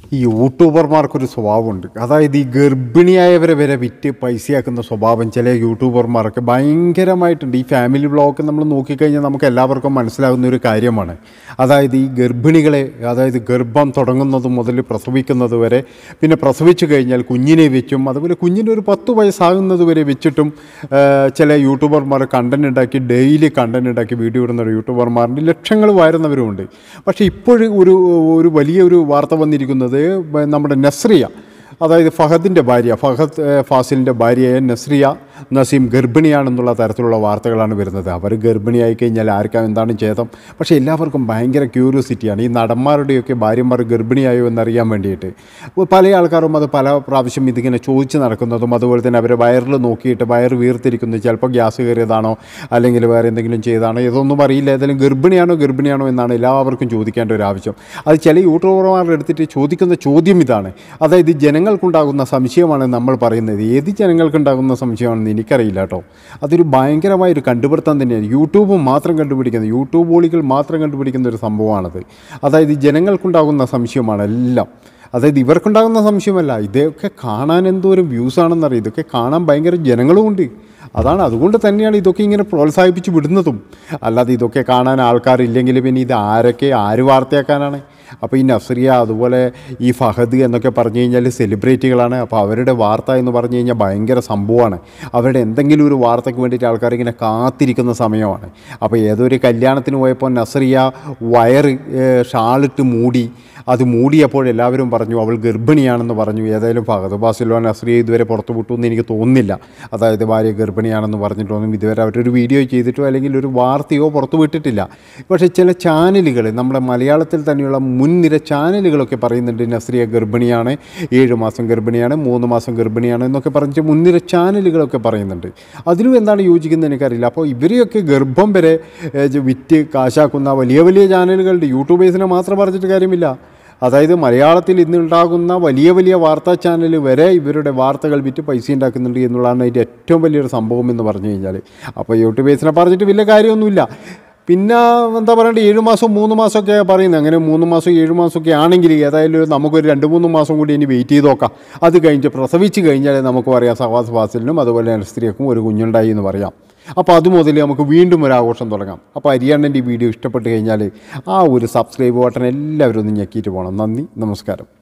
ഈ യൂട്യൂബർമാർക്കൊരു സ്വഭാവമുണ്ട് അതായത് ഈ ഗർഭിണിയായവരെ വരെ വിറ്റ് പൈസയാക്കുന്ന സ്വഭാവം ചില യൂട്യൂബർമാർക്ക് ഭയങ്കരമായിട്ടുണ്ട് ഈ ഫാമിലി വ്ളോഗ് നമ്മൾ നോക്കിക്കഴിഞ്ഞാൽ നമുക്ക് എല്ലാവർക്കും മനസ്സിലാകുന്ന ഒരു കാര്യമാണ് അതായത് ഈ ഗർഭിണികളെ അതായത് ഗർഭം തുടങ്ങുന്നത് മുതൽ പ്രസവിക്കുന്നത് വരെ പിന്നെ പ്രസവിച്ചു കഴിഞ്ഞാൽ കുഞ്ഞിനെ വെച്ചും അതുപോലെ കുഞ്ഞിന് ഒരു പത്ത് വയസ്സാകുന്നത് വരെ വെച്ചിട്ടും ആ, ചില യൂട്യൂബർമാർ കണ്ടന്റ് ഉണ്ടാക്കി ഡെയിലി കണ്ടന്റ് ഉണ്ടാക്കി വീഡിയോ ഇടുന്ന ഒരു യൂട്യൂബർമാരുണ്ട് ലക്ഷങ്ങൾ വാരുന്നവരുമുണ്ട് പക്ഷേ ഇപ്പോഴും ഒരു ഒരു വലിയ ഒരു വാർത്ത വന്നിരിക്കുന്നത് നമ്മുടെ നസ്രിയ അതായത് ഫഹദിൻ്റെ ഭാര്യ ഫഹദ് ഏഹ്, ഫാസിലിൻ്റെ ഭാര്യയായ നസ്രിയ നസീം ഗർഭിണിയാണെന്നുള്ള തരത്തിലുള്ള വാർത്തകളാണ് വരുന്നത് അവർ ഗർഭിണിയായി കഴിഞ്ഞാൽ ആർക്കാ എന്താണ് ഛേദം പക്ഷേ എല്ലാവർക്കും ഭയങ്കര ക്യൂരിയോസിറ്റിയാണ് ഈ നടന്മാരുടെയൊക്കെ ഭാര്യമാർ ഗർഭിണിയായോ എന്നറിയാൻ വേണ്ടിയിട്ട് അപ്പോൾ പല ആൾക്കാരും അത് പല പ്രാവശ്യം ഇതിങ്ങനെ ചോദിച്ച് നടക്കുന്നതും അതുപോലെ തന്നെ അവരെ വയറിൽ നോക്കിയിട്ട് വയർ വീർത്തിരിക്കുന്നത് ചിലപ്പോൾ ഗ്യാസ് കയറിയതാണോ അല്ലെങ്കിൽ വേറെ എന്തെങ്കിലും ചെയ്തതാണോ ഇതൊന്നും അറിയില്ല ഏതെങ്കിലും ഗർഭിണിയാണോ ഗർഭിണിയാണോ എന്നാണ് എല്ലാവർക്കും ചോദിക്കേണ്ട ഒരു ആവശ്യം അത് ചില യൂട്യൂബർമാർ എടുത്തിട്ട് ചോദിക്കുന്ന ചോദ്യം ഇതാണ് അതായത് ജനങ്ങൾക്കുണ്ടാകുന്ന സംശയമാണ് നമ്മൾ പറയുന്നത് ഏത് ജനങ്ങൾക്കുണ്ടാകുന്ന സംശയമാണെന്ന് എനിക്കറിയില്ല കേട്ടോ അതൊരു ഭയങ്കരമായ ഒരു കണ്ടുപിടുത്തം തന്നെയാണ് യൂട്യൂബ് മാത്രം കണ്ടുപിടിക്കുന്നത് യൂട്യൂബ് ഓളികൾ മാത്രം കണ്ടുപിടിക്കുന്ന ഒരു സംഭവമാണത് അതായത് ജനങ്ങൾക്കുണ്ടാകുന്ന സംശയമാണ് എല്ലാം അതായത് ഇവർക്കുണ്ടാകുന്ന സംശയമല്ല ഇതൊക്കെ കാണാൻ എന്തോരം വ്യൂസ് ആണെന്നറിയാം ഇതൊക്കെ കാണാൻ ഭയങ്കര ജനങ്ങളുമുണ്ട് അതാണ് അതുകൊണ്ട് തന്നെയാണ് ഇതൊക്കെ ഇങ്ങനെ പ്രോത്സാഹിപ്പിച്ച് വിടുന്നതും അല്ലാതെ ഇതൊക്കെ കാണാൻ ആൾക്കാരില്ലെങ്കിൽ പിന്നെ ഇത് ആരൊക്കെ ആര് വാർത്തയാക്കാനാണ് അപ്പോൾ ഈ നസ്രിയ അതുപോലെ ഈ ഫഹദ് എന്നൊക്കെ പറഞ്ഞു കഴിഞ്ഞാൽ സെലിബ്രിറ്റികളാണ് അപ്പോൾ അവരുടെ വാർത്ത എന്ന് പറഞ്ഞു കഴിഞ്ഞാൽ ഭയങ്കര സംഭവമാണ് അവരുടെ എന്തെങ്കിലും ഒരു വാർത്തയ്ക്ക് വേണ്ടിയിട്ട് ആൾക്കാർ ഇങ്ങനെ കാത്തിരിക്കുന്ന സമയമാണ് അപ്പോൾ ഏതൊരു കല്യാണത്തിന് പോയപ്പോൾ നസ്രിയ വയറ് ഏഹ്, ഷാളിട്ട് മൂടി അത് മൂടിയപ്പോൾ എല്ലാവരും പറഞ്ഞു അവൾ ഗർഭിണിയാണെന്ന് പറഞ്ഞു ഏതായാലും ഫഹദ് ബാസിലോ നസ്രിയ ഇതുവരെ പുറത്തു വിട്ടു എന്ന് എനിക്ക് തോന്നുന്നില്ല അതായത് ഭാര്യ ഗർഭിണിയാണെന്ന് പറഞ്ഞിട്ടൊന്നും ഇതുവരെ അവരൊരു വീഡിയോ ചെയ്തിട്ടോ അല്ലെങ്കിൽ ഒരു വാർത്തയോ പുറത്തു വിട്ടിട്ടില്ല പക്ഷേ ചില ചാനലുകൾ നമ്മുടെ മലയാളത്തിൽ തന്നെയുള്ള മുൻനിര ചാനലുകളൊക്കെ പറയുന്നുണ്ട് നസ്രിയ ഗർഭിണിയാണ് ഏഴ് മാസം ഗർഭിണിയാണ് മൂന്ന് മാസം ഗർഭിണിയാണ് എന്നൊക്കെ പറഞ്ഞിട്ട് മുൻനിര ചാനലുകളൊക്കെ പറയുന്നുണ്ട് അതിലും എന്താണ് യോജിക്കുന്നത് എനിക്കറിയില്ല അപ്പോൾ ഇവരെയൊക്കെ ഗർഭം വരെ ഏഹ്, വിറ്റ് കാശാക്കുന്ന വലിയ വലിയ ചാനലുകളുണ്ട് യൂട്യൂബേഴ്സിനെ മാത്രം പറഞ്ഞിട്ട് കാര്യമില്ല അതായത് മലയാളത്തിൽ ഇന്നുണ്ടാകുന്ന വലിയ വലിയ വാർത്താ ചാനൽ വരെ ഇവരുടെ വാർത്തകൾ വിറ്റ് പൈസ ഉണ്ടാക്കുന്നുണ്ട് എന്നുള്ളതാണ് അതിൻ്റെ ഏറ്റവും വലിയൊരു സംഭവം എന്ന് പറഞ്ഞു കഴിഞ്ഞാൽ അപ്പോൾ യൂട്യൂബേഴ്സിനെ പറഞ്ഞിട്ട് വലിയ കാര്യമൊന്നുമില്ല പിന്നെ എന്താ പറയണ്ടേ ഏഴ് മാസം മൂന്ന് മാസമൊക്കെ പറയുന്നത് അങ്ങനെ മൂന്ന് മാസം ഏഴ് മാസമൊക്കെ ആണെങ്കിൽ ഏതായാലും നമുക്കൊരു രണ്ട് മൂന്ന് മാസം കൂടി ഇനി വെയിറ്റ് ചെയ്ത് നോക്കാം അത് കഴിഞ്ഞ് പ്രസവിച്ച് കഴിഞ്ഞാൽ നമുക്ക് പറയാം സവാസ് ഫാസിലിനും അതുപോലെ സ്ത്രീക്കും ഒരു കുഞ്ഞുണ്ടായി എന്ന് പറയാം അപ്പോൾ അതുമുതൽ നമുക്ക് വീണ്ടും ഒരു ആഘോഷം തുടങ്ങാം അപ്പോൾ അരിയണ്ണൻ്റെ ഈ വീഡിയോ ഇഷ്ടപ്പെട്ട് കഴിഞ്ഞാൽ ആ ഒരു സബ്സ്ക്രൈബ് ബട്ടൺ എല്ലാവരും ഒന്ന് ഞെക്കിയിട്ട് പോകണം നന്ദി നമസ്കാരം